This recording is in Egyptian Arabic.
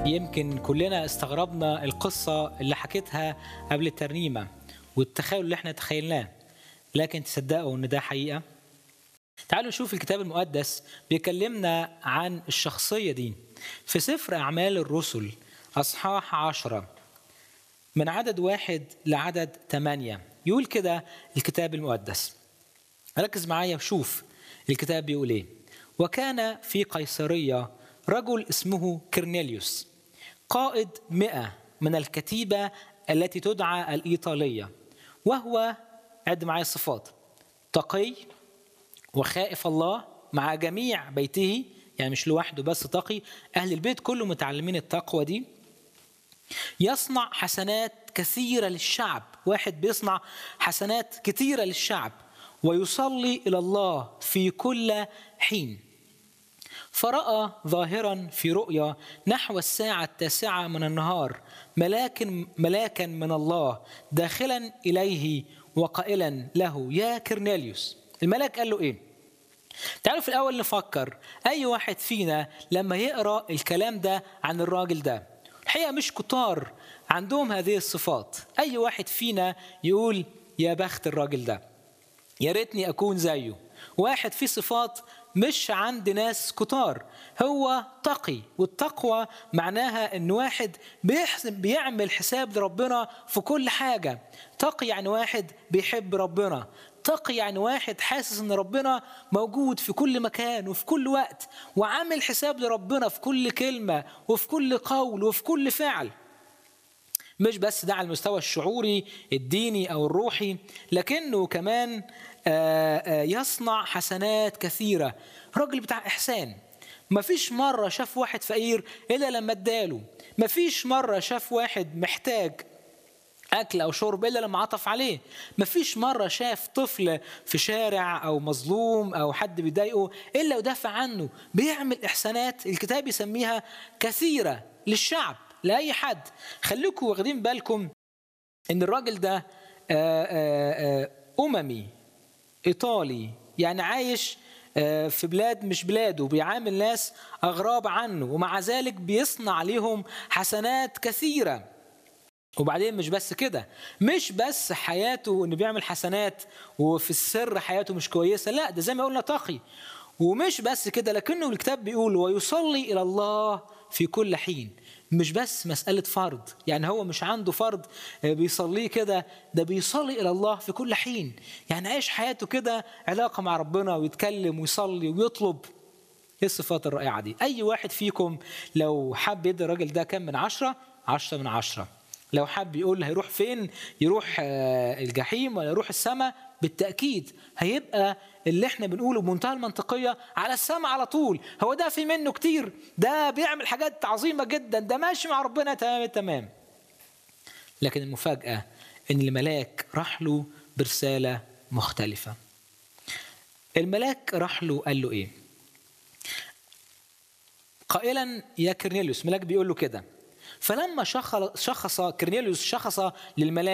يمكن كلنا استغربنا القصة اللي حكيتها قبل الترنيمة والتخيل اللي احنا تخيلناه لكن تصدقوا ان ده حقيقة تعالوا نشوف الكتاب المقدس بيكلمنا عن الشخصية دي في سفر أعمال الرسل أصحاح عشرة من عدد واحد لعدد ثمانية يقول كده الكتاب المقدس ركز معايا وشوف الكتاب بيقول ايه وكان في قيصرية رجل اسمه كرنيليوس قائد مئة من الكتيبة التي تدعى الإيطالية وهو عد معايا الصفات تقي وخائف الله مع جميع بيته يعني مش لوحده بس تقي أهل البيت كله متعلمين التقوى دي يصنع حسنات كثيرة للشعب واحد بيصنع حسنات كثيرة للشعب ويصلي إلى الله في كل حين فرأى ظاهرا في رؤيا نحو الساعة التاسعة من النهار ملاك ملاكا من الله داخلا إليه وقائلا له يا كرنيليوس الملاك قال له إيه؟ تعالوا في الأول نفكر أي واحد فينا لما يقرأ الكلام ده عن الراجل ده الحقيقة مش كتار عندهم هذه الصفات أي واحد فينا يقول يا بخت الراجل ده يا ريتني أكون زيه واحد فيه صفات مش عند ناس كتار هو تقي والتقوى معناها ان واحد بيحسب بيعمل حساب لربنا في كل حاجة تقي يعني واحد بيحب ربنا تقي يعني واحد حاسس ان ربنا موجود في كل مكان وفي كل وقت وعامل حساب لربنا في كل كلمة وفي كل قول وفي كل فعل مش بس ده على المستوى الشعوري الديني او الروحي لكنه كمان يصنع حسنات كثيره راجل بتاع احسان مفيش مره شاف واحد فقير الا لما اداله مفيش مره شاف واحد محتاج اكل او شرب الا لما عطف عليه مفيش مره شاف طفل في شارع او مظلوم او حد بيضايقه الا ودافع عنه بيعمل احسانات الكتاب يسميها كثيره للشعب لاي حد خليكم واخدين بالكم ان الراجل ده اممي ايطالي يعني عايش في بلاد مش بلاده بيعامل ناس اغراب عنه ومع ذلك بيصنع لهم حسنات كثيره وبعدين مش بس كده مش بس حياته انه بيعمل حسنات وفي السر حياته مش كويسه لا ده زي ما قلنا تقي ومش بس كده لكنه الكتاب بيقول ويصلي الى الله في كل حين مش بس مسألة فرض يعني هو مش عنده فرض بيصليه كده ده بيصلي إلى الله في كل حين يعني عايش حياته كده علاقة مع ربنا ويتكلم ويصلي ويطلب ايه الصفات الرائعة دي أي واحد فيكم لو حب يدي الراجل ده كم من عشرة عشرة من عشرة لو حب يقول هيروح فين يروح الجحيم ولا يروح السماء بالتأكيد هيبقى اللي احنا بنقوله بمنتهى المنطقية على السماء على طول هو ده في منه كتير ده بيعمل حاجات عظيمة جدا ده ماشي مع ربنا تمام تمام لكن المفاجأة ان الملاك راح له برسالة مختلفة الملاك راح له قال له ايه قائلا يا كرنيليوس ملاك بيقول له كده فلما شخص كرنيليوس شخص للملاك